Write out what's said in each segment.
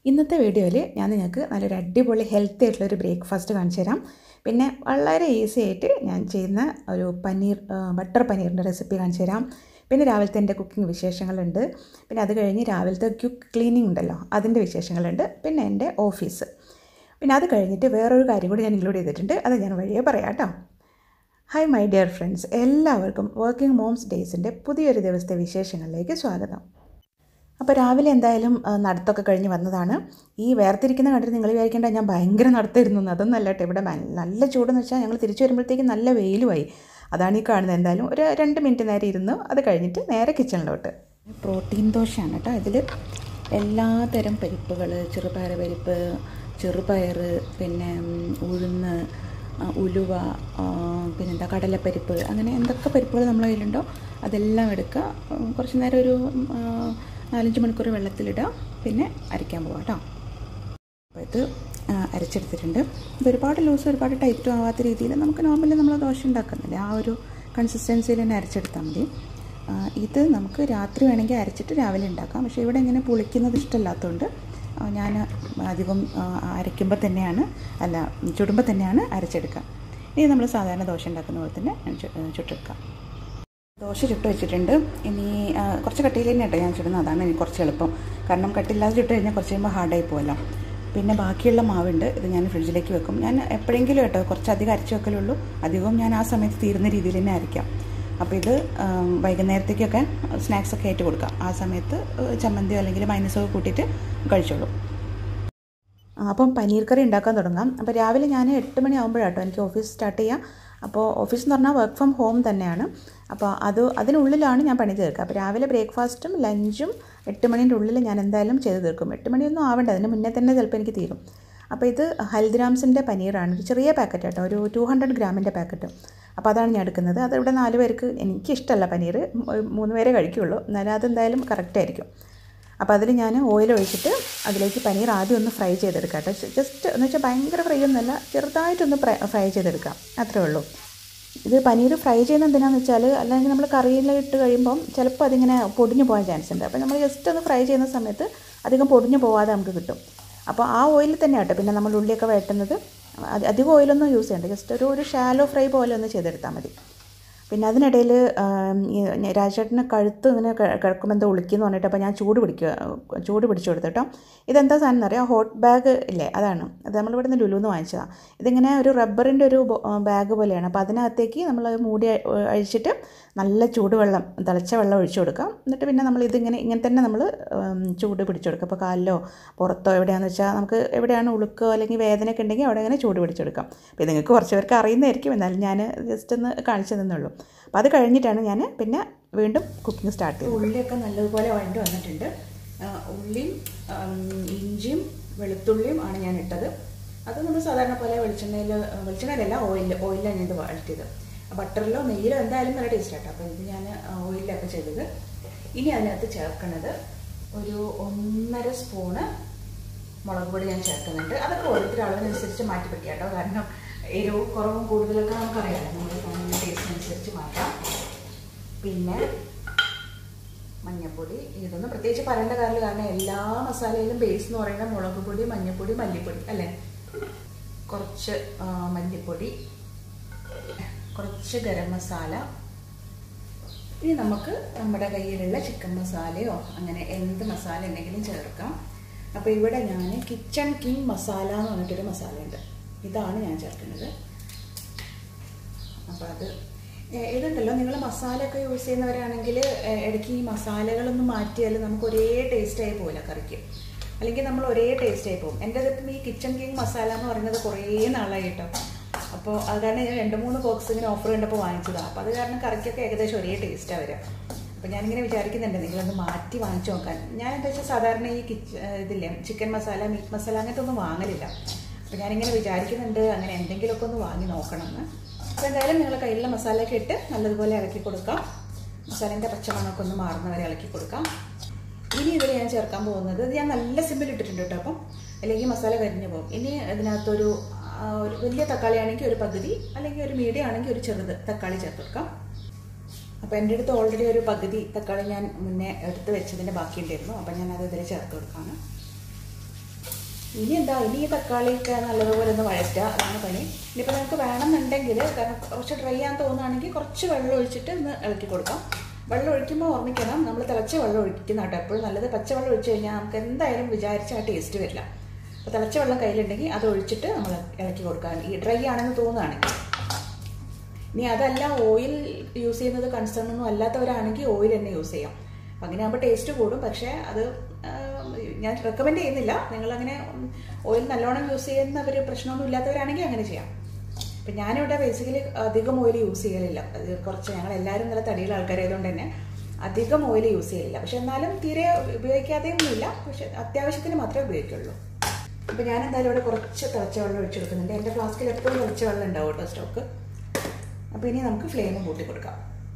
ഇന്നത്തെ വീഡിയോയിൽ ഞാൻ നിങ്ങൾക്ക് നല്ലൊരു അടിപൊളി ഹെൽത്തി ആയിട്ടുള്ളൊരു ബ്രേക്ക്ഫാസ്റ്റ് കാണിച്ചു തരാം പിന്നെ വളരെ ഈസി ആയിട്ട് ഞാൻ ചെയ്യുന്ന ഒരു പനീർ ബട്ടർ പനീറിൻ്റെ റെസിപ്പി കാണിച്ചു തരാം പിന്നെ രാവിലത്തെ എൻ്റെ കുക്കിംഗ് വിശേഷങ്ങളുണ്ട് പിന്നെ അത് കഴിഞ്ഞ് രാവിലത്തെ ക്യുക്ക് ക്ലീനിങ് ഉണ്ടല്ലോ അതിൻ്റെ വിശേഷങ്ങളുണ്ട് പിന്നെ എൻ്റെ ഓഫീസ് പിന്നെ അത് കഴിഞ്ഞിട്ട് വേറൊരു കാര്യം കൂടി ഞാൻ ഇൻക്ലൂഡ് ചെയ്തിട്ടുണ്ട് അത് ഞാൻ വഴിയേ പറയാം കേട്ടോ ഹായ് മൈ ഡിയർ ഫ്രണ്ട്സ് എല്ലാവർക്കും വർക്കിംഗ് മോംസ് ഡേയ്സിൻ്റെ പുതിയൊരു ദിവസത്തെ വിശേഷങ്ങളിലേക്ക് സ്വാഗതം അപ്പോൾ രാവിലെ എന്തായാലും ആ, നടത്തമൊക്കെ കഴിഞ്ഞ് വന്നതാണ് ഈ വേർതിരിക്കുന്ന കണ്ടിട്ട് നിങ്ങൾ വിചാരിക്കേണ്ട ഞാൻ ഭയങ്കര നടത്തായിരുന്നു എന്ന് അതൊന്നല്ല കേട്ടോ ഇവിടെ മ- നല്ല ചൂടെന്ന് വെച്ചാൽ ഞങ്ങൾ തിരിച്ചു വരുമ്പോഴത്തേക്ക് നല്ല വെയിലുമായി അതാണ് ഈ കാണുന്നത് എന്തായാലും ഒരു രണ്ട് മിനിറ്റ് നേരം ഇരുന്നു അത് കഴിഞ്ഞിട്ട് നേരെ കിച്ചണിലോട്ട് പ്രോട്ടീൻ ദോശയാണ് കേട്ടോ ഇതിൽ എല്ലാ തരം പരിപ്പുകൾ ചെറുപയർ പരിപ്പ് ചെറുപയർ പിന്നെ ഉം, ഉഴുന്ന് ആ, ഉലുവ ആ, പിന്നെന്താ കടലപ്പരിപ്പ് അങ്ങനെ എന്തൊക്കെ പരിപ്പുകൾ നമ്മളെ കയ്യിലുണ്ടോ അതെല്ലാം എടുക്കുക ഉം, കുറച്ച് നേരം ഒരു ഉം, ആ, നാലഞ്ച് മണിക്കൂർ വെള്ളത്തിലിടുക പിന്നെ അരയ്ക്കാൻ പോവാം കേട്ടോ അപ്പോൾ ഇത് ആ, അരച്ചെടുത്തിട്ടുണ്ട് ഇത് ഒരുപാട് ലൂസ് ഒരുപാട് ടൈറ്റും ആവാത്ത രീതിയിൽ നമുക്ക് നോർമലി നമ്മൾ ദോശ ഉണ്ടാക്കുന്നില്ലേ ആ ഒരു കൺസിസ്റ്റൻസിയിൽ തന്നെ അരച്ചെടുത്താൽ മതി ആ, ഇത് നമുക്ക് രാത്രി വേണമെങ്കിൽ അരച്ചിട്ട് രാവിലെ ഉണ്ടാക്കാം പക്ഷേ ഇവിടെ ഇങ്ങനെ പുളിക്കുന്നത് ഇഷ്ടമല്ലാത്തതുകൊണ്ട് ഞാൻ അധികം ആ, അരയ്ക്കുമ്പോൾ തന്നെയാണ് അല്ല ചുടുമ്പോൾ തന്നെയാണ് അരച്ചെടുക്കുക ഇനി നമ്മൾ സാധാരണ ദോശ ഉണ്ടാക്കുന്ന പോലെ തന്നെ ഞാൻ ചു- ചുട്ടെടുക്കാം ദോശ ചുട്ട് വെച്ചിട്ടുണ്ട് ഇനി ആ, കുറച്ച് കട്ടിയിൽ തന്നെ കേട്ടോ ഞാൻ ചുടുന്നത് അതാണ് എനിക്ക് കുറച്ച് എളുപ്പം കാരണം കട്ടില്ലാതെ ചുട്ട് കഴിഞ്ഞാൽ കുറച്ച് കഴിയുമ്പോൾ ഹാർഡായി പോകല്ലോ പിന്നെ ബാക്കിയുള്ള മാവുണ്ട് ഇത് ഞാൻ ഫ്രിഡ്ജിലേക്ക് വെക്കും ഞാൻ എപ്പോഴെങ്കിലും കേട്ടോ കുറച്ച് അധികം അരച്ച് വെക്കലുള്ളൂ അധികവും ഞാൻ ആ സമയത്ത് തീരുന്ന രീതിയിൽ തന്നെ അരയ്ക്കാം അപ്പോൾ ഇത് ആ, വൈകുന്നേരത്തേക്കൊക്കെ സ്നാക്സ് ഒക്കെ ആയിട്ട് കൊടുക്കാം ആ സമയത്ത് ചമ്മന്തിയോ അല്ലെങ്കിൽ മൈനസോ കൂട്ടിയിട്ട് കഴിച്ചോളൂ ആ, അപ്പം പനീർ കറി ഉണ്ടാക്കാൻ തുടങ്ങാം അപ്പോൾ രാവിലെ ഞാൻ എട്ട് മണി ആകുമ്പോഴാട്ടോ എനിക്ക് ഓഫീസ് സ്റ്റാർട്ട് ചെയ്യാം അപ്പോൾ ഓഫീസ് എന്ന് പറഞ്ഞാൽ വർക്ക് ഫ്രം ഹോം തന്നെയാണ് അപ്പോൾ അത് അതിനുള്ളിലാണ് ഞാൻ പണി തീർക്കുക അപ്പോൾ രാവിലെ ബ്രേക്ക്ഫാസ്റ്റും ലഞ്ചും എട്ട് മണീൻ്റെ ഉള്ളിൽ ഞാൻ എന്തായാലും ചെയ്ത് തീർക്കും എട്ട് മണിയൊന്നും ആവേണ്ട അതിന് മുന്നേ തന്നെ ചിലപ്പോൾ എനിക്ക് തീരും അപ്പോൾ ഇത് ഹൽദിറാംസിൻ്റെ പനീറാണ് ഒരു ചെറിയ പാക്കറ്റ് കേട്ടോ ഒരു ടു ഹൺഡ്രഡ് ഗ്രാമിൻ്റെ പാക്കറ്റ് അപ്പോൾ അതാണ് ഞാൻ എടുക്കുന്നത് അതിവിടെ നാല് പേർക്ക് എനിക്കിഷ്ടമല്ല പനീർ മൂന്ന് പേരെ കഴിക്കുകയുള്ളൂ എന്നാലും അതെന്തായാലും കറക്റ്റ് ആയിരിക്കും അപ്പോൾ അതിൽ ഞാൻ ഓയിൽ ഒഴിച്ചിട്ട് അതിലേക്ക് പനീർ ആദ്യം ഒന്ന് ഫ്രൈ ചെയ്തെടുക്കാം കേട്ടോ ജസ്റ്റ് എന്ന് വെച്ചാൽ ഭയങ്കര ഫ്രൈ ഒന്നുമല്ല ചെറുതായിട്ടൊന്ന് ഫ്രൈ ഫ്രൈ ചെയ്തെടുക്കാം അത്രേ ഉള്ളൂ ഇത് പനീർ ഫ്രൈ ചെയ്യുന്നത് എന്തിനാന്ന് വെച്ചാൽ അല്ലെങ്കിൽ നമ്മൾ കറിയിൽ ഇട്ട് കഴിയുമ്പം ചിലപ്പോൾ അതിങ്ങനെ പൊടിഞ്ഞു പോകാൻ ചാൻസ് ഉണ്ട് അപ്പോൾ നമ്മൾ ജസ്റ്റ് ഒന്ന് ഫ്രൈ ചെയ്യുന്ന സമയത്ത് അധികം പൊടിഞ്ഞു പോവാതെ നമുക്ക് കിട്ടും അപ്പോൾ ആ ഓയിൽ തന്നെ കേട്ടോ പിന്നെ നമ്മൾ ഉള്ളിയൊക്കെ വഴറ്റുന്നത് അത് അധികം ഓയിലൊന്നും യൂസ് ചെയ്യണ്ട ജസ്റ്റ് ഒരു ഒരു ഷാലോ ഫ്രൈ പോലെ ഒന്ന് ചെയ്തെടുത്താൽ മതി പിന്നെ അതിനിടയിൽ രാജേട്ടന് കഴുത്ത് ഇങ്ങനെ ക- കിടക്കുമ്പോൾ എന്തോ ഒളിക്കുന്നു പറഞ്ഞിട്ട് അപ്പോൾ ഞാൻ ചൂട് പിടിക്കുക ചൂട് പിടിച്ചു കൊടുത്തു കേട്ടോ ഇതെന്താ സാധനം എന്നറിയാം ഹോട്ട് ബാഗ് ഇല്ലേ അതാണ് അത് നമ്മളിവിടെ നിന്ന് ലുലുന്ന് വാങ്ങിച്ചതാണ് ഇതിങ്ങനെ ഒരു റബ്ബറിൻ്റെ ഒരു ബാഗ് പോലെയാണ് അപ്പോൾ അതിനകത്തേക്ക് നമ്മൾ അത് മൂടി അ- അഴിച്ചിട്ട് നല്ല ചൂടുവെള്ളം തിളച്ച വെള്ളം ഒഴിച്ചു കൊടുക്കാം എന്നിട്ട് പിന്നെ നമ്മൾ ഇതിങ്ങനെ ഇങ്ങനെ തന്നെ നമ്മൾ ചൂട് പിടിച്ചു കൊടുക്കുക അപ്പോൾ കാലിലോ പുറത്തോ എവിടെയാണെന്ന് വെച്ചാൽ നമുക്ക് എവിടെയാണ് ഉളുക്കോ അല്ലെങ്കിൽ വേദനയൊക്കെ ഉണ്ടെങ്കിൽ അവിടെ ഇങ്ങനെ ചൂട് പിടിച്ചെടുക്കാം അപ്പോൾ ഇത് നിങ്ങൾക്ക് കുറച്ച് പേർക്ക് അറിയുന്നതായിരിക്കും എന്നാലും ഞാൻ ജസ്റ്റ് ഒന്ന് കാണിച്ചു തന്നുള്ളൂ അപ്പോൾ അത് കഴിഞ്ഞിട്ടാണ് ഞാൻ പിന്നെ വീണ്ടും കുക്കിംഗ് സ്റ്റാർട്ട് ചെയ്തത് ഉള്ളിയൊക്കെ നല്ലതുപോലെ വഴണ്ട് വന്നിട്ടുണ്ട് ആ, ഉള്ളിയും ആം, ഇഞ്ചിയും വെളുത്തുള്ളിയും ആണ് ഞാൻ ഇട്ടത് അത് നമ്മൾ സാധാരണ പോലെ വെളിച്ചെണ്ണയിൽ വെളിച്ചെണ്ണയിലല്ല ഓയിൽ ഓയിലാണ് ഇത് വഴറ്റിയത് ബട്ടറിലോ നെയ്യിലോ എന്തായാലും നല്ല ടേസ്റ്റ് ആട്ടോ അപ്പോൾ ഇത് ഞാൻ ഓയിലൊക്കെ ചെയ്തത് ഇനി അതിനകത്ത് ചേർക്കുന്നത് ഒരു ഒന്നര സ്പൂണ് മുളക് പൊടി ഞാൻ ചേർക്കുന്നുണ്ട് അതൊക്കെ ഓരോരുത്തർ അളവിനനുസരിച്ച് മാറ്റി വെക്കുക കേട്ടോ കാരണം എരിവ് കുറവും കൂടുതലൊക്കെ നമുക്കറിയാമല്ലോ നമ്മുടെ ടേസ്റ്റിനനുസരിച്ച് മാറ്റാം പിന്നെ മഞ്ഞപ്പൊടി ഇതൊന്നും പ്രത്യേകിച്ച് പറയേണ്ട കാര്യമില്ല കാരണം എല്ലാ മസാലയിലും ബേസ് എന്ന് പറയുന്നത് മുളക് പൊടി മഞ്ഞപ്പൊടി മല്ലിപ്പൊടി അല്ലേ കുറച്ച് ആ, മല്ലിപ്പൊടി കുറച്ച് ഗരം മസാല ഇനി നമുക്ക് നമ്മുടെ കയ്യിലുള്ള ചിക്കൻ മസാലയോ അങ്ങനെ എന്ത് മസാല ഉണ്ടെങ്കിലും ചേർക്കാം അപ്പോൾ ഇവിടെ ഞാൻ കിച്ചൺ കിങ് മസാല എന്ന് പറഞ്ഞിട്ടൊരു മസാലയുണ്ട് ഇതാണ് ഞാൻ ചേർക്കുന്നത് അപ്പോൾ അത് ഏ- ഇതുണ്ടല്ലോ നിങ്ങൾ മസാലയൊക്കെ യൂസ് ചെയ്യുന്നവരാണെങ്കിൽ ഏ, ഇടയ്ക്ക് ഈ മസാലകളൊന്നും മാറ്റിയാൽ നമുക്ക് ഒരേ ടേസ്റ്റായി പോകില്ല കറിക്ക് അല്ലെങ്കിൽ നമ്മൾ ഒരേ ടേസ്റ്റായി പോകും എൻ്റെ ഇതിപ്പം ഈ കിച്ചൺ കിങ് മസാല എന്ന് പറയുന്നത് കുറേ നാളായി കേട്ടോ അപ്പോൾ അത് കാരണം ഞാൻ രണ്ട് മൂന്ന് ബോക്സ് ഇങ്ങനെ ഓഫർ കണ്ടപ്പോൾ വാങ്ങിച്ചതാണ് അപ്പോൾ അത് കാരണം കറിക്കൊക്കെ ഏകദേശം ഒരേ ടേസ്റ്റാണ് വരിക അപ്പോൾ ഞാനിങ്ങനെ വിചാരിക്കുന്നുണ്ട് നിങ്ങളൊന്ന് മാറ്റി വാങ്ങിച്ചു നോക്കാൻ ഞാൻ എന്താ വെച്ചാൽ സാധാരണ ഈ കിച്ച ഇതില്ലേ ചിക്കൻ മസാല മീറ്റ് മസാല അങ്ങനത്തെ ഒന്നും വാങ്ങലില്ല അപ്പോൾ ഞാനിങ്ങനെ വിചാരിക്കുന്നുണ്ട് അങ്ങനെ എന്തെങ്കിലുമൊക്കെ ഒന്ന് വാങ്ങി നോക്കണം എന്ന് അപ്പോൾ എന്തായാലും നിങ്ങൾ കയ്യിലുള്ള മസാലയൊക്കെ ഇട്ട് നല്ലതുപോലെ ഇളക്കി കൊടുക്കാം മസാലേൻ്റെ പച്ചമണമൊക്കെ ഒന്ന് മാറുന്നവരെ ഇളക്കി കൊടുക്കാം ഇനി ഇതിൽ ഞാൻ ചേർക്കാൻ പോകുന്നത് ഇത് ഞാൻ നല്ല സിമ്പിൾ ഇട്ടിട്ടുണ്ട് കേട്ടോ അപ്പം അല്ലെങ്കിൽ മസാല കരിഞ്ഞു പോകും ഇനി ഇതിനകത്തൊരു ആ, ഒരു വലിയ തക്കാളി ആണെങ്കിൽ ഒരു പകുതി അല്ലെങ്കിൽ ഒരു മീഡിയം ആണെങ്കിൽ ഒരു ചെറുത് തക്കാളി ചേർത്ത് കൊടുക്കാം അപ്പോൾ എൻ്റെ അടുത്ത് ഓൾറെഡി ഒരു പകുതി തക്കാളി ഞാൻ മുന്നേ എടുത്ത് വെച്ചതിൻ്റെ ബാക്കി ഉണ്ടായിരുന്നു അപ്പം ഞാൻ അത് ഇതിൽ ചേർത്ത് കൊടുക്കാണ് ഇനി എന്താ ഇനി ഈ തക്കാളിയൊക്കെ നല്ലതുപോലെ ഒന്ന് വഴറ്റുക അതാണ് പണി ഇനിയിപ്പോൾ നിങ്ങൾക്ക് വേണമെന്നുണ്ടെങ്കിൽ കാരണം കുറച്ച് ഡ്രൈ ആകാൻ തോന്നുകയാണെങ്കിൽ കുറച്ച് വെള്ളം ഒഴിച്ചിട്ട് ഒന്ന് ഇളക്കി കൊടുക്കാം വെള്ളം ഒഴിക്കുമ്പോൾ ഓർമ്മിക്കണം നമ്മൾ തിളച്ച വെള്ളം ഒഴിക്കുന്ന കേട്ടോ എപ്പോഴും നല്ലത് പച്ചവെള്ളം ഒഴിച്ച് കഴിഞ്ഞാൽ നമുക്ക് എന്തായാലും വിചാരിച്ച ആ ടേസ്റ്റ് വരില്ല അപ്പോൾ തിളച്ച വെള്ളം കയ്യിലുണ്ടെങ്കിൽ അത് ഒഴിച്ചിട്ട് നമ്മൾ ഇളക്കി കൊടുക്കാം ഈ ഡ്രൈ ആണെന്ന് തോന്നുകയാണെങ്കിൽ ഇനി അതല്ല ഓയിൽ യൂസ് ചെയ്യുന്നത് കൺസേൺ ഒന്നും അല്ലാത്തവരാണെങ്കിൽ ഓയിൽ തന്നെ യൂസ് ചെയ്യാം അപ്പം അങ്ങനെ ആകുമ്പോൾ ടേസ്റ്റ് കൂടും പക്ഷേ അത് ആ, ഞാൻ റെക്കമെൻഡ് ചെയ്യുന്നില്ല നിങ്ങളങ്ങനെ ഓയിൽ നല്ലോണം യൂസ് ചെയ്യുന്നവർ പ്രശ്നമൊന്നും ഇല്ലാത്തവരാണെങ്കിൽ അങ്ങനെ ചെയ്യാം അപ്പം ഞാനിവിടെ ബേസിക്കലി അധികം ഓയിൽ യൂസ് ചെയ്യലില്ല അത് കുറച്ച് ഞങ്ങൾ എല്ലാവരും നല്ല തടിയുള്ള ആൾക്കാരായതുകൊണ്ട് തന്നെ അധികം ഓയിൽ യൂസ് ചെയ്യലില്ല പക്ഷെ എന്നാലും തീരെ ഉപയോഗിക്കാതെയൊന്നുമില്ല പക്ഷെ അത്യാവശ്യത്തിന് മാത്രമേ ഉപയോഗിക്കുള്ളൂ അപ്പം ഞാൻ എന്തായാലും ഇവിടെ കുറച്ച് തിളച്ച വെള്ളം ഒഴിച്ചെടുക്കുന്നുണ്ട് എൻ്റെ ഫ്ലാസ്കിൽ എപ്പോഴും തിളച്ച വെള്ളം ഉണ്ടാവും കേട്ടോ സ്റ്റോക്ക് അപ്പോൾ ഇനി നമുക്ക് ഫ്ലെയിം കൂട്ടി കൊടുക്കാം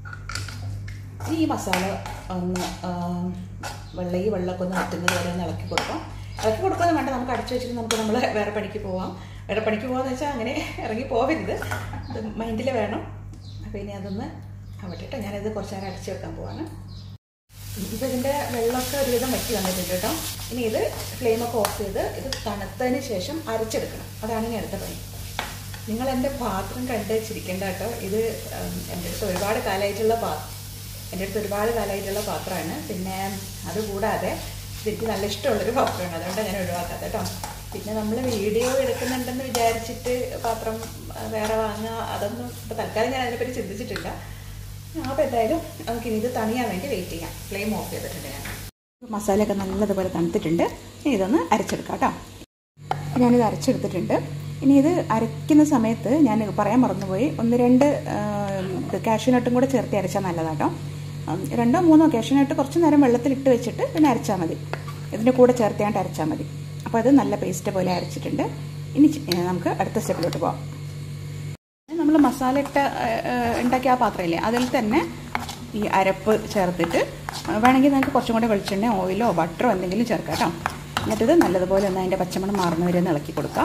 ഇനി ഈ മസാല ഒന്ന് ആ, വെള്ളം ഈ വെള്ളമൊക്കെ ഒന്ന് വറ്റുന്നത് വരെ ഒന്ന് ഇളക്കി കൊടുക്കാം ഇളക്കി കൊടുക്കുന്നത് വേണ്ട നമുക്ക് അടച്ചു വെച്ചിട്ട് നമുക്ക് നമ്മൾ വേറെ പണിക്ക് പോവാം വേറെ പണിക്ക് പോകാന്ന് വെച്ചാൽ അങ്ങനെ ഇറങ്ങി പോകരുത് അത് മൈൻഡിൽ വേണം അപ്പോൾ ഇനി അതൊന്ന് ആവട്ടെ കേട്ടോ ഞാനിത് കുറച്ച് നേരം അടച്ചു വെക്കാൻ പോവാണ് ഇപ്പോൾ ഇതിൻ്റെ വെള്ളമൊക്കെ ഒരുവിധം വറ്റി വന്നിട്ടുണ്ട് കേട്ടോ ഇനി ഇത് ഫ്ലെയിമൊക്കെ ഓഫ് ചെയ്ത് ഇത് തണുത്തതിന് ശേഷം അരച്ചെടുക്കണം അതാണ് ഇനി അടുത്ത പണി നിങ്ങൾ എൻ്റെ പാത്രം കണ്ട് ചിരിക്കേണ്ട കേട്ടോ ഇത് ഉം, എൻ്റെ അടുത്ത് ഒരുപാട് കാലമായിട്ടുള്ള പാത്രം എൻ്റെ അടുത്ത് ഒരുപാട് കാലമായിട്ടുള്ള പാത്രമാണ് പിന്നെ അതുകൂടാതെ ഇതെനിക്ക് നല്ല ഇഷ്ടമുള്ളൊരു പാത്രമാണ് അതുകൊണ്ടാണ് ഞാൻ ഒഴിവാക്കാത്തത് കേട്ടോ പിന്നെ നമ്മൾ വീഡിയോ എടുക്കുന്നുണ്ടെന്ന് വിചാരിച്ചിട്ട് പാത്രം ആ, വേറെ വാങ്ങുക അതൊന്നും ഇപ്പോൾ തൽക്കാലം ഞാൻ അതിനെപ്പറ്റി ചിന്തിച്ചിട്ടില്ല അപ്പോൾ എന്തായാലും നമുക്കിനി ഇത് തണിയാൻ വേണ്ടി വെയിറ്റ് ചെയ്യാം ഫ്ലെയിം ഓഫ് ചെയ്തിട്ടുണ്ട് ഞാൻ മസാലയൊക്കെ നല്ലതുപോലെ തണുത്തിട്ടുണ്ട് ഇനി ഇതൊന്ന് അരച്ചെടുക്കാം കേട്ടോ ഞാനിത് അരച്ചെടുത്തിട്ടുണ്ട് ഇനി ഇത് അരയ്ക്കുന്ന സമയത്ത് ഞാൻ പറയാൻ മറന്നുപോയി ഒന്ന് രണ്ട് കാഷ്യൂനട്ടും കൂടെ ചേർത്ത് അരച്ചാൽ നല്ലതാട്ടോ ഉം, രണ്ടോ മൂന്നോ കാഷ്യൂനട്ട് കുറച്ച് നേരം വെള്ളത്തിലിട്ട് വെച്ചിട്ട് പിന്നെ അരച്ചാൽ മതി ഇതിൻ്റെ കൂടെ ചേർത്താണ്ട് അരച്ചാൽ മതി അപ്പോൾ അത് നല്ല പേസ്റ്റ് പോലെ അരച്ചിട്ടുണ്ട് ഇനി ചി- ഏ, നമുക്ക് അടുത്ത സ്റ്റെപ്പിലോട്ട് പോകാം നമ്മൾ മസാല ഇട്ട ഏ, ഏ, ഉണ്ടാക്കിയ ആ പാത്രമില്ലേ അതിൽ തന്നെ ഈ അരപ്പ് ചേർത്തിട്ട് വേണമെങ്കിൽ നിങ്ങൾക്ക് കുറച്ചും കൂടെ വെളിച്ചെണ്ണ ഓയിലോ ബട്ടറോ എന്തെങ്കിലും ചേർക്കാം കേട്ടോ എന്നിട്ടിത് നല്ലതുപോലെ ഒന്ന് അതിൻ്റെ പച്ചമണം മാറുന്ന വരെ ഒന്ന് ഇളക്കി കൊടുക്കാം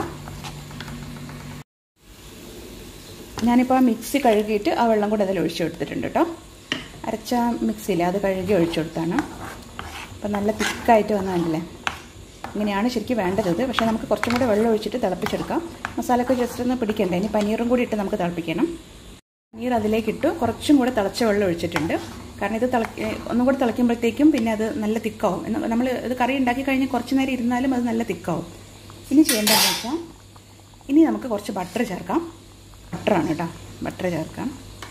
ഞാനിപ്പോൾ ആ മിക്സി കഴുകിയിട്ട് ആ വെള്ളം കൂടെ അതിൽ ഒഴിച്ചു കൊടുത്തിട്ടുണ്ട് കേട്ടോ അരച്ച മിക്സിയില്ലേ അത് കഴുകി ഒഴിച്ചു കൊടുത്താണ് അപ്പം നല്ല തിക്കായിട്ട് വന്നതല്ലേ ഇങ്ങനെയാണ് ശരിക്കും വേണ്ടത് ഇത് പക്ഷേ നമുക്ക് കുറച്ചും കൂടെ വെള്ളം ഒഴിച്ചിട്ട് തിളപ്പിച്ചെടുക്കാം മസാലയൊക്കെ ജസ്റ്റ് ഒന്ന് പിടിക്കണ്ടേ ഇനി പനീറും കൂടി ഇട്ട് നമുക്ക് തിളപ്പിക്കണം പനീർ അതിലേക്ക് ഇട്ടു കുറച്ചും കൂടെ തിളച്ച വെള്ളം ഒഴിച്ചിട്ടുണ്ട് കാരണം ഇത് തിളക്കി ഒന്നും കൂടെ തിളയ്ക്കുമ്പോഴത്തേക്കും പിന്നെ അത് നല്ല തിക്കാവും നമ്മൾ ഇത് കറി ഉണ്ടാക്കി കഴിഞ്ഞ് കുറച്ച് നേരം ഇരുന്നാലും അത് നല്ല തിക്കാവും ഇനി ചെയ്യേണ്ടതെന്ന് വെച്ചാൽ ഇനി നമുക്ക് കുറച്ച് ബട്ടർ ചേർക്കാം ബട്ടറാണ് കേട്ടോ ബട്ടർ ചേർക്കാം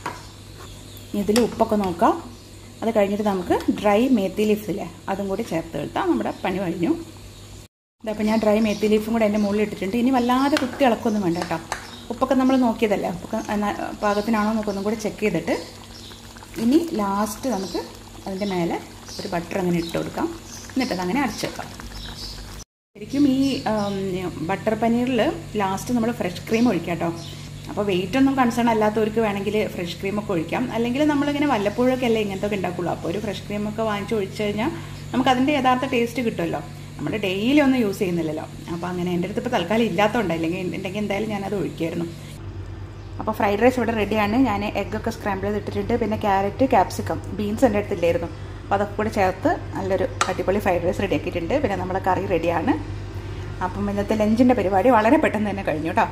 ഇനി ഇതിൽ ഉപ്പൊക്കെ നോക്കാം അത് കഴിഞ്ഞിട്ട് നമുക്ക് ഡ്രൈ മേത്തി ലീഫ്സ് ഇല്ലേ അതും കൂടി ചേർത്ത് എടുത്താൽ നമ്മുടെ പണി കഴിഞ്ഞു ഇതപ്പോൾ ഞാൻ ഡ്രൈ മേത്തി ലീഫും കൂടെ എൻ്റെ മുകളിൽ ഇട്ടിട്ടുണ്ട് ഇനി വല്ലാതെ കുത്തി ഇളക്കൊന്നും വേണ്ട കേട്ടോ ഉപ്പൊക്കെ നമ്മൾ നോക്കിയതല്ലേ ഉപ്പൊക്കെ എന്നാ- പാകത്തിനാണോ എന്നൊക്കെ ഒന്നും കൂടി ചെക്ക് ചെയ്തിട്ട് ഇനി ലാസ്റ്റ് നമുക്ക് അതിൻ്റെ മേലെ ഒരു ബട്ടർ അങ്ങനെ ഇട്ട് കൊടുക്കാം എന്നിട്ടത് അങ്ങനെ അടച്ചേക്കാം ശരിക്കും ഈ ബട്ടർ പനീറിൽ ലാസ്റ്റ് നമ്മൾ ഫ്രഷ് ക്രീം ഒഴിക്കാം കേട്ടോ അപ്പോൾ വെയിറ്റ് ഒന്നും കൺസേൺ അല്ലാത്തവർക്ക് വേണമെങ്കിൽ ഫ്രഷ് ക്രീമൊക്കെ ഒഴിക്കാം അല്ലെങ്കിൽ നമ്മളിങ്ങനെ വല്ലപ്പോഴൊക്കെ അല്ലേ ഇങ്ങനത്തെ ഒക്കെ ഉണ്ടാക്കുള്ളൂ അപ്പോൾ ഒരു ഫ്രഷ് ക്രീമൊക്കെ വാങ്ങിച്ച് ഒഴിച്ച് കഴിഞ്ഞാൽ നമുക്ക് അതിൻ്റെ യഥാർത്ഥ ടേസ്റ്റ് കിട്ടുമല്ലോ നമ്മൾ ഡെയിലി ഒന്നും യൂസ് ചെയ്യുന്നില്ലല്ലോ അപ്പോൾ അങ്ങനെ എൻ്റെ അടുത്ത് ഇപ്പോൾ തൽക്കാലം ഇല്ലാത്തതുകൊണ്ട് അല്ലെങ്കിൽ ഉണ്ടെങ്കിൽ എന്തായാലും ഞാനത് ഒഴിക്കുമായിരുന്നു അപ്പോൾ ഫ്രൈഡ് റൈസ് ഇവിടെ റെഡിയാണ് ഞാൻ എഗ്ഗൊക്കെ സ്ക്രാമ്പിൾ ചെയ്തിട്ടിട്ടുണ്ട് പിന്നെ ക്യാരറ്റ് ക്യാപ്സിക്കം ബീൻസ് എൻ്റെ അടുത്തില്ലായിരുന്നു അപ്പോൾ അതൊക്കെ കൂടെ ചേർത്ത് നല്ലൊരു അടിപൊളി ഫ്രൈഡ് റൈസ് റെഡി ആക്കിയിട്ടുണ്ട് പിന്നെ നമ്മുടെ കറി റെഡിയാണ് അപ്പം ഇന്നത്തെ ലഞ്ചിൻ്റെ പരിപാടി വളരെ പെട്ടെന്ന് തന്നെ കഴിഞ്ഞു കേട്ടോ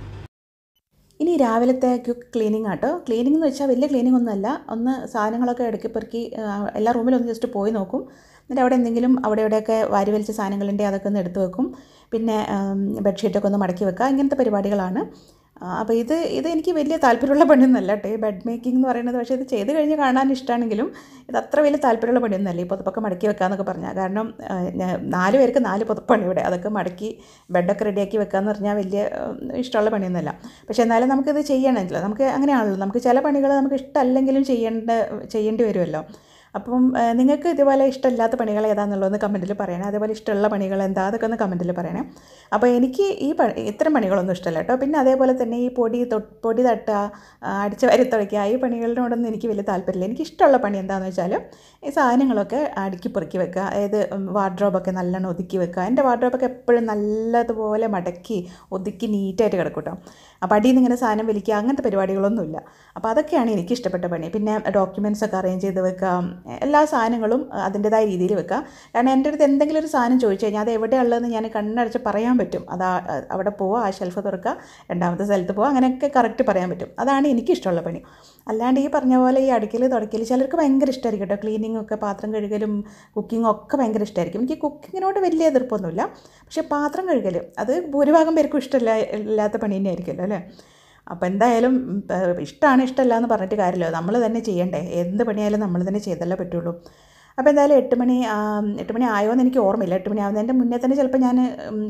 ഇനി രാവിലത്തെ ക്വിക്ക് ക്ലീനിങ് ആട്ടോ ക്ലീനിങ് എന്ന് വെച്ചാൽ വലിയ ക്ലീനിങ് ഒന്നുമല്ല ഒന്ന് സാധനങ്ങളൊക്കെ ഇടയ്ക്ക് പെറുക്കി ആ, എല്ലാ റൂമിലും ഒന്ന് ജസ്റ്റ് പോയി നോക്കും എന്നിട്ട് അവിടെ എന്തെങ്കിലും അവിടെ ഇവിടെയൊക്കെ വാരി വലിച്ച സാധനങ്ങളുണ്ടെങ്കിൽ അതൊക്കെ ഒന്ന് എടുത്ത് വെക്കും പിന്നെ ആം, ബെഡ്ഷീറ്റൊക്കെ ഒന്ന് മടക്കി വെക്കുക ഇങ്ങനത്തെ പരിപാടികളാണ് ആ, അപ്പോൾ ഇത് ഇത് എനിക്ക് വലിയ താല്പര്യമുള്ള പണിയൊന്നുമല്ല കേട്ടോ ഈ ബെഡ് മേക്കിംഗ് എന്ന് പറയുന്നത് പക്ഷേ ഇത് ചെയ്ത് കഴിഞ്ഞ് കാണാൻ ഇഷ്ടമാണെങ്കിലും ഇത് അത്ര വലിയ താല്പര്യമുള്ള പണിയൊന്നുമല്ല ഈ പുതപ്പൊക്കെ മടക്കി വെക്കാന്നൊക്കെ പറഞ്ഞാൽ കാരണം ആ, ഞാൻ- നാല് പേർക്ക് നാല് പുതപ്പാണ് ഇവിടെ അതൊക്കെ മടക്കി ബെഡൊക്കെ റെഡിയാക്കി വെക്കാന്ന് പറഞ്ഞാൽ വലിയ ഉം, ഇഷ്ടമുള്ള പണിയൊന്നുമല്ല പക്ഷേ എന്നാലും നമുക്കിത് ചെയ്യണമല്ലോ നമുക്ക് അങ്ങനെയാണല്ലോ നമുക്ക് ചില പണികൾ നമുക്ക് ഇഷ്ടമല്ലെങ്കിലും ചെയ്യേണ്ട ചെയ്യേണ്ടി വരുമല്ലോ അപ്പം ആ, നിങ്ങൾക്ക് ഇതുപോലെ ഇഷ്ടമില്ലാത്ത പണികൾ ഏതാണെന്നുള്ളതൊന്ന് കമൻറ്റിൽ പറയണേ അതേപോലെ ഇഷ്ടമുള്ള പണികൾ എന്താ അതൊക്കെ ഒന്ന് കമൻറ്റിൽ പറയണേ അപ്പോൾ എനിക്ക് ഈ പണി ഇത്തരം പണികളൊന്നും ഇഷ്ടമല്ല കേട്ടോ പിന്നെ അതേപോലെ തന്നെ ഈ പൊടി തൊ പൊടി തട്ടുക ആ, അടിച്ച് വാരി തുടയ്ക്കുക ഈ പണികളിനോടൊന്നും എനിക്ക് വലിയ താല്പര്യമില്ല എനിക്ക് ഇഷ്ടമുള്ള പണി എന്താണെന്ന് വെച്ചാൽ ഈ സാധനങ്ങളൊക്കെ അടുക്കി പെറുക്കി വെക്കുക അതായത് വാർഡ്രോബൊക്കെ നല്ലോണം ഒതുക്കി വെക്കുക എൻ്റെ വാർഡ്രോബൊക്കെ എപ്പോഴും നല്ലതുപോലെ മടക്കി ഒതുക്കി നീറ്റായിട്ട് കിടക്കും കേട്ടോ അപ്പോൾ അടിയിൽ നിന്ന് ഇങ്ങനെ സാധനം വലിക്കുക അങ്ങനത്തെ പരിപാടികളൊന്നുമില്ല അപ്പോൾ അതൊക്കെയാണ് എനിക്ക് ഇഷ്ടപ്പെട്ട പണി പിന്നെ ഡോക്യുമെൻറ്റ്സ് ഒക്കെ അറേഞ്ച് ചെയ്ത് വെക്കുക എല്ലാ സാധനങ്ങളും അതിൻ്റെതായ രീതിയിൽ വെക്കുക കാരണം എൻ്റെ അടുത്ത് എന്തെങ്കിലും ഒരു സാധനം ചോദിച്ചു കഴിഞ്ഞാൽ അത് എവിടെയുള്ളതെന്ന് ഞാൻ കണ്ണടച്ച് പറയാൻ പറ്റും അത് ആ- അവിടെ പോവുക ആ ഷെൽഫ് തുറക്കുക രണ്ടാമത്തെ സ്ഥലത്ത് പോവുക അങ്ങനെയൊക്കെ കറക്റ്റ് പറയാൻ പറ്റും അതാണ് എനിക്കിഷ്ടമുള്ള പണി അല്ലാണ്ട് ഈ പറഞ്ഞ പോലെ ഈ അടുക്കൽ തുടക്കൽ ചിലർക്ക് ഭയങ്കര ഇഷ്ടമായിരിക്കും കേട്ടോ ക്ലീനിങ് ഒക്കെ പാത്രം കഴുകലും കുക്കിങ്ങും ഒക്കെ ഭയങ്കര ഇഷ്ടമായിരിക്കും എനിക്ക് കുക്കിങ്ങിനോട് വലിയ എതിർപ്പൊന്നുമില്ല പക്ഷേ പാത്രം കഴുകൽ അത് ഭൂരിഭാഗം പേർക്കും ഇഷ്ടമില്ല ഇല്ലാത്ത പണി തന്നെ ആയിരിക്കുമല്ലോ അല്ലേ അപ്പോൾ എന്തായാലും ഇഷ്ടമാണ് ഇഷ്ടമല്ല എന്ന് പറഞ്ഞിട്ട് കാര്യമില്ല നമ്മൾ തന്നെ ചെയ്യണ്ടേ എന്ത് പണിയായാലും നമ്മൾ തന്നെ ചെയ്തല്ലേ പറ്റുള്ളൂ അപ്പോൾ എന്തായാലും എട്ട് മണി ആ, എട്ട് മണി ആയോ എന്ന് എനിക്ക് ഓർമ്മയില്ല എട്ട് മണി ആവുന്നതിൻ്റെ മുന്നേ തന്നെ ചിലപ്പോൾ ഞാൻ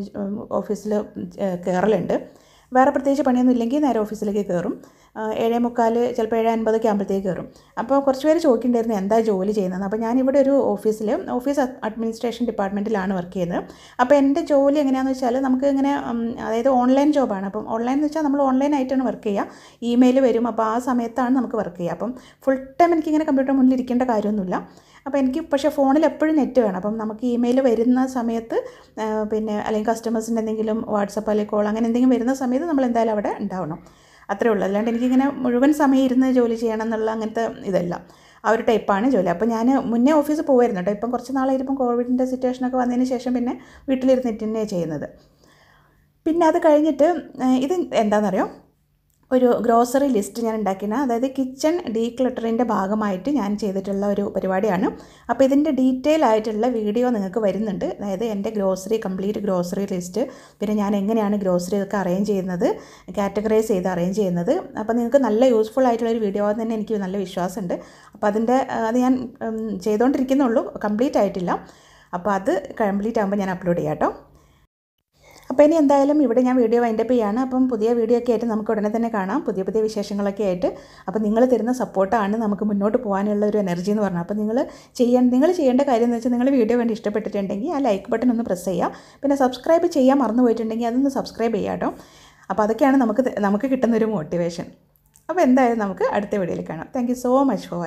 ഓഫീസിൽ കയറലുണ്ട് വേറെ പ്രത്യേകിച്ച് പണിയൊന്നും ഇല്ലെങ്കിൽ നേരെ ഓഫീസിലേക്ക് കയറും ആ, ഏഴേ മുക്കാൽ ചിലപ്പോൾ ഏഴ് അൻപതൊക്കെ ആകുമ്പോഴത്തേക്ക് കയറും അപ്പോൾ കുറച്ച് പേര് ചോദിക്കുന്നുണ്ടായിരുന്നു എന്താ ജോലി ചെയ്യുന്നത് അപ്പോൾ ഞാനിവിടെ ഒരു ഓഫീസിൽ ഓഫീസ് അഡ്മിനിസ്ട്രേഷൻ ഡിപ്പാർട്ട്മെൻറ്റിലാണ് വർക്ക് ചെയ്യുന്നത് അപ്പോൾ എൻ്റെ ജോലി എങ്ങനെയാണെന്ന് വെച്ചാൽ നമുക്ക് ഇങ്ങനെ ഉം, അതായത് ഓൺലൈൻ ജോബാണ് അപ്പം ഓൺലൈൻ എന്ന് വെച്ചാൽ നമ്മൾ ഓൺലൈനായിട്ടാണ് വർക്ക് ചെയ്യുക ഇമെയിൽ വരും അപ്പോൾ ആ സമയത്താണ് നമുക്ക് വർക്ക് ചെയ്യുക അപ്പം ഫുൾ ടൈം എനിക്കിങ്ങനെ കമ്പ്യൂട്ടർ മുന്നിൽ ഇരിക്കേണ്ട കാര്യമൊന്നുമില്ല അപ്പോൾ എനിക്ക് പക്ഷേ ഫോണിൽ എപ്പോഴും നെറ്റ് വേണം അപ്പം നമുക്ക് ഇമെയിൽ വരുന്ന സമയത്ത് ആ, പിന്നെ അല്ലെങ്കിൽ കസ്റ്റമേഴ്സിൻ്റെ എന്തെങ്കിലും വാട്സപ്പ് അല്ലെങ്കിൽ കോൾ അങ്ങനെ എന്തെങ്കിലും വരുന്ന സമയത്ത് നമ്മൾ എന്തായാലും അവിടെ ഉണ്ടാവണം അത്രേ ഉള്ളൂ അല്ലാണ്ട് എനിക്കിങ്ങനെ മുഴുവൻ സമയം ഇരുന്ന് ജോലി ചെയ്യണം എന്നുള്ള അങ്ങനത്തെ ഇതല്ല ആ ഒരു ടൈപ്പാണ് ജോലി അപ്പോൾ ഞാൻ മുന്നേ ഓഫീസിൽ പോകുമായിരുന്നു കേട്ടോ ഇപ്പം കുറച്ച് നാളായിരിക്കും കോവിഡിൻ്റെ സിറ്റുവേഷനൊക്കെ വന്നതിന് ശേഷം പിന്നെ വീട്ടിലിരുന്നിട്ട് തന്നെയാണ് ചെയ്യുന്നത് പിന്നെ അത് കഴിഞ്ഞിട്ട് ഏഹ്, ഇത് എന്താണെന്നറിയോ ഒരു ഗ്രോസറി ലിസ്റ്റ് ഞാൻ ഉണ്ടാക്കിയ അതായത് കിച്ചൺ ഡീക്ലട്ടറിൻ്റെ ഭാഗമായിട്ട് ഞാൻ ചെയ്തിട്ടുള്ള ഒരു പരിപാടിയാണ് അപ്പോൾ ഇതിൻ്റെ ഡീറ്റെയിൽ ആയിട്ടുള്ള വീഡിയോ നിങ്ങൾക്ക് വരുന്നുണ്ട് അതായത് എൻ്റെ ഗ്രോസറി കംപ്ലീറ്റ് ഗ്രോസറി ലിസ്റ്റ് പിന്നെ ഞാൻ എങ്ങനെയാണ് ഗ്രോസറി ഒക്കെ അറേഞ്ച് ചെയ്യുന്നത് കാറ്റഗറൈസ് ചെയ്ത് അറേഞ്ച് ചെയ്യുന്നത് അപ്പോൾ നിങ്ങൾക്ക് നല്ല യൂസ്ഫുൾ ആയിട്ടുള്ള ഒരു വീഡിയോ ആണെന്ന് തന്നെ എനിക്ക് നല്ല വിശ്വാസമുണ്ട് അപ്പോൾ അതിൻ്റെ ആ, അത് ഞാൻ ഉം, ചെയ്തുകൊണ്ടിരിക്കുന്നുള്ളൂ കംപ്ലീറ്റ് ആയിട്ടില്ല അപ്പോൾ അത് കംപ്ലീറ്റ് ആകുമ്പോൾ ഞാൻ അപ്ലോഡ് ചെയ്യാം കേട്ടോ അപ്പോൾ ഇനി എന്തായാലും ഇവിടെ ഞാൻ വീഡിയോ വൈൻഡപ്പ് ചെയ്യാണ് അപ്പം പുതിയ വീഡിയോ ഒക്കെ ആയിട്ട് നമുക്ക് ഉടനെ തന്നെ കാണാം പുതിയ പുതിയ വിശേഷങ്ങളൊക്കെ ആയിട്ട് അപ്പോൾ നിങ്ങൾ തരുന്ന സപ്പോർട്ടാണ് നമുക്ക് മുന്നോട്ട് പോകാനുള്ള ഒരു എനർജി എന്ന് പറഞ്ഞാൽ അപ്പോൾ നിങ്ങൾ ചെയ്യാൻ നിങ്ങൾ ചെയ്യേണ്ട കാര്യം എന്ന് വെച്ചാൽ നിങ്ങൾ വീഡിയോ വേണ്ടി ഇഷ്ടപ്പെട്ടിട്ടുണ്ടെങ്കിൽ ആ ലൈക്ക് ബട്ടൺ ഒന്ന് പ്രസ് ചെയ്യുക പിന്നെ സബ്സ്ക്രൈബ് ചെയ്യാൻ മറന്നു പോയിട്ടുണ്ടെങ്കിൽ അതൊന്ന് സബ്സ്ക്രൈബ് ചെയ്യുക കേട്ടോ അപ്പോൾ അതൊക്കെയാണ് നമുക്ക് ത- നമുക്ക് കിട്ടുന്ന ഒരു മോട്ടിവേഷൻ അപ്പോൾ എന്തായാലും നമുക്ക് അടുത്ത വീഡിയോയിൽ കാണാം thank you so much four